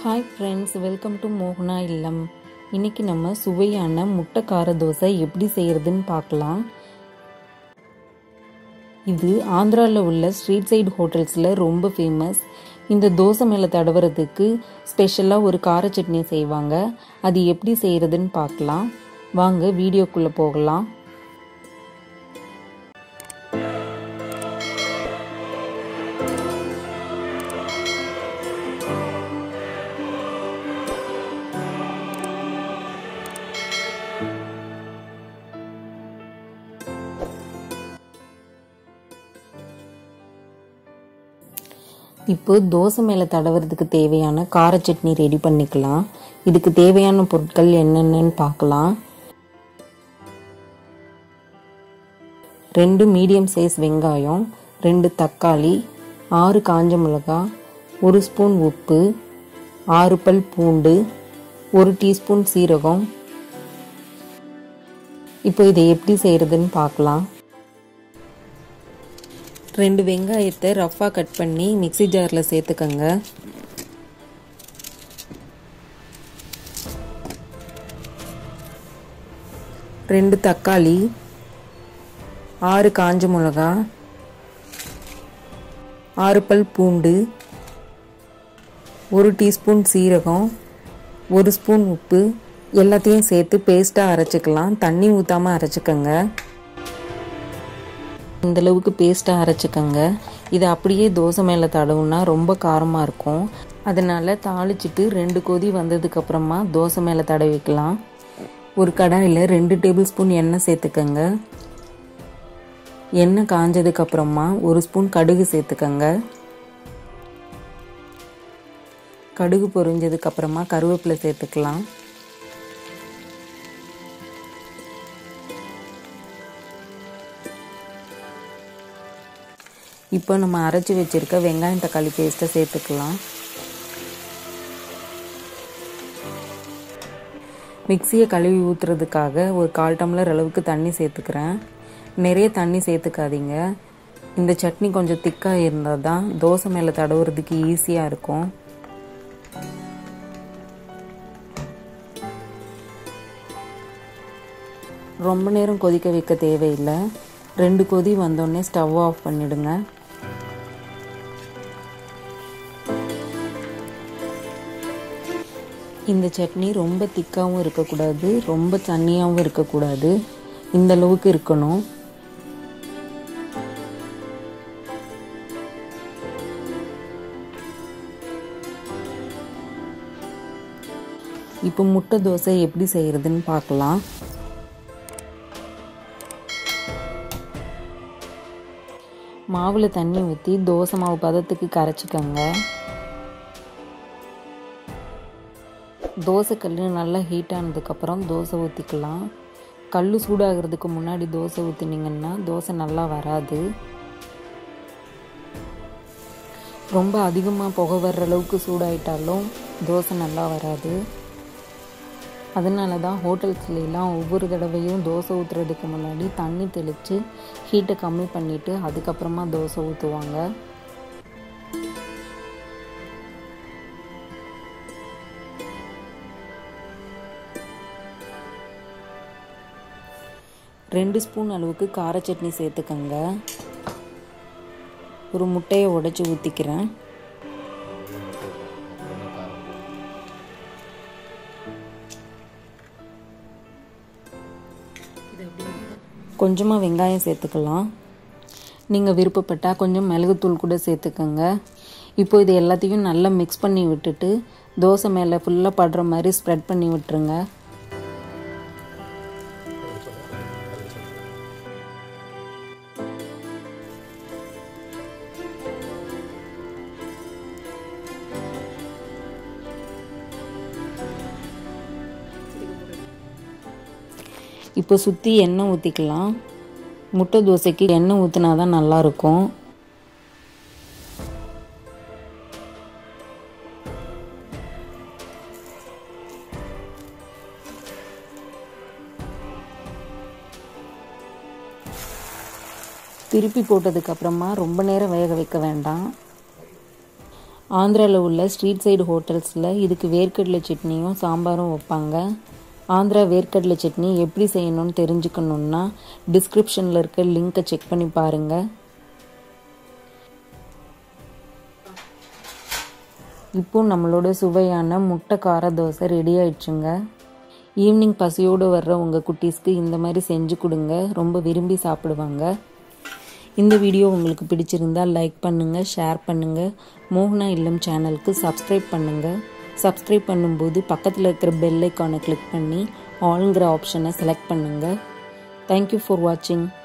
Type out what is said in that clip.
hi friends welcome to மோகனா இல்லம் இன்னைக்கு நம்ம சுவையான முட்டை கார தோசை எப்படி செய்யறதுன்னு பார்க்கலாம் இது ஆந்திராவில் உள்ள ஸ்ட்ரீட் சைடு ஹோட்டல்ஸில் ரொம்ப ஃபேமஸ் இந்த தோசை மேலே தடவுறதுக்கு ஸ்பெஷலாக ஒரு கார சட்னி செய்வாங்க அது எப்படி செய்யறதுன்னு பார்க்கலாம் வாங்க வீடியோக்குள்ளே போகலாம் இப்போ தோசை மேலே தடவுறதுக்கு தேவையான கார சட்னி ரெடி பண்ணிக்கலாம் இதுக்கு தேவையான பொருட்கள் என்னென்னு பார்க்கலாம் ரெண்டு மீடியம் சைஸ் வெங்காயம் ரெண்டு தக்காளி ஆறு காஞ்ச மிளகாய் ஒரு ஸ்பூன் உப்பு ஆறு பல் பூண்டு ஒரு டீஸ்பூன் சீரகம் இப்போ இதை எப்படி செய்கிறதுன்னு பார்க்கலாம் ரெண்டு வெங்காயத்தை ரஃப்பாக கட் பண்ணி மிக்சி ஜாரில் சேர்த்துக்கங்க ரெண்டு தக்காளி ஆறு காஞ்ச மிளகா ஆறு பல் பூண்டு ஒரு டீஸ்பூன் சீரகம் ஒரு ஸ்பூன் உப்பு எல்லாத்தையும் சேர்த்து பேஸ்ட்டாக அரைச்சிக்கலாம் தண்ணி ஊற்றாமல் அரைச்சிக்கங்க இந்த அளவுக்கு பேஸ்ட்டாக அரைச்சிக்கங்க இதை அப்படியே தோசை மேலே தடவுனா ரொம்ப காரமாக இருக்கும் அதனால் தாளிச்சிட்டு ரெண்டு கொதி வந்ததுக்கப்புறமா தோசை மேலே தடவிக்கலாம் ஒரு கடாயில் ரெண்டு டேபிள் ஸ்பூன் எண்ணெய் சேர்த்துக்கங்க எண்ணெய் காஞ்சதுக்கப்புறமா ஒரு ஸ்பூன் கடுகு சேர்த்துக்கங்க கடுகு பொரிஞ்சதுக்கப்புறமா கருவேப்பிலை சேர்த்துக்கலாம் இப்போ நம்ம அரைச்சி வச்சுருக்க வெங்காயம் தக்காளி பேஸ்ட்டை சேர்த்துக்கலாம் மிக்சியை கழுவி ஊற்றுறதுக்காக ஒரு கால் டம்ளர் அளவுக்கு தண்ணி சேர்த்துக்கிறேன் நிறைய தண்ணி சேர்த்துக்காதீங்க இந்த சட்னி கொஞ்சம் திக்காக இருந்தால் தான் தோசை மேலே தடவுறதுக்கு ஈஸியாக இருக்கும் ரொம்ப நேரம் கொதிக்க வைக்க தேவையில்லை ரெண்டு கொதி வந்தோடனே ஸ்டவ் ஆஃப் பண்ணிடுங்க இந்த சட்னி ரொம்ப திக்காகவும் இருக்கக்கூடாது ரொம்ப தண்ணியாகவும் இருக்கக்கூடாது இந்த அளவுக்கு இருக்கணும் இப்போ முட்டை தோசை எப்படி செய்கிறதுன்னு பார்க்கலாம் மாவில் தண்ணி ஊற்றி தோசை மாவு பதத்துக்கு கரைச்சிக்கோங்க தோசை கல் நல்லா ஹீட் ஆனதுக்கப்புறம் தோசை ஊற்றிக்கலாம் கல் சூடாகிறதுக்கு முன்னாடி தோசை ஊற்றினீங்கன்னா தோசை நல்லா வராது ரொம்ப அதிகமாக புகை வர்ற அளவுக்கு சூடாயிட்டாலும் தோசை நல்லா வராது அதனால தான் ஹோட்டல்ஸ்லாம் ஒவ்வொரு தடவையும் தோசை ஊற்றுறதுக்கு முன்னாடி தண்ணி தெளித்து ஹீட்டை கம்மி பண்ணிவிட்டு அதுக்கப்புறமா தோசை ஊற்றுவாங்க ரெண்டு ஸ்பூன் அளவுக்கு கார சட்னி சேர்த்துக்கங்க ஒரு முட்டையை உடைச்சி ஊற்றிக்கிறேன் கொஞ்சமாக வெங்காயம் சேர்த்துக்கலாம் நீங்கள் விருப்பப்பட்டால் கொஞ்சம் மிளகுத்தூள் கூட சேர்த்துக்கோங்க இப்போ இது எல்லாத்தையும் நல்லா மிக்ஸ் பண்ணி விட்டுட்டு தோசை மேலே ஃபுல்லாக படுற மாதிரி ஸ்ப்ரெட் பண்ணி விட்டுருங்க இப்போ சுற்றி எண்ணெய் ஊற்றிக்கலாம் முட்டை தோசைக்கு எண்ணெய் ஊற்றினா தான் நல்லாயிருக்கும் திருப்பி போட்டதுக்கப்புறமா ரொம்ப நேரம் வேக வைக்க வேண்டாம் ஆந்திராவில் உள்ள ஸ்ட்ரீட் சைடு ஹோட்டல்ஸில் இதுக்கு வேர்க்கடலை சட்னியும் சாம்பாரும் வைப்பாங்க ஆந்திரா வேர்க்கடலை சட்னி எப்படி செய்யணும்னு தெரிஞ்சுக்கணுன்னா டிஸ்கிரிப்ஷனில் இருக்க லிங்க்கை செக் பண்ணி பாருங்கள் இப்போ நம்மளோட சுவையான முட்டை கார தோசை ரெடி ஆயிடுச்சுங்க ஈவினிங் பசியோடு வர்ற உங்கள் குட்டீஸ்க்கு இந்த மாதிரி செஞ்சு கொடுங்க ரொம்ப விரும்பி சாப்பிடுவாங்க இந்த வீடியோ உங்களுக்கு பிடிச்சிருந்தால் லைக் பண்ணுங்கள் ஷேர் பண்ணுங்கள் மோகனா இல்லம் சேனலுக்கு சப்ஸ்கிரைப் பண்ணுங்கள் சப்ஸ்கிரைப் பண்ணும்போது பக்கத்தில் இருக்கிற பெல் ஐக்கானை கிளிக் பண்ணி ஆளுங்கிற ஆப்ஷனை செலக்ட் பண்ணுங்கள் தேங்க்யூ ஃபார் வாட்சிங்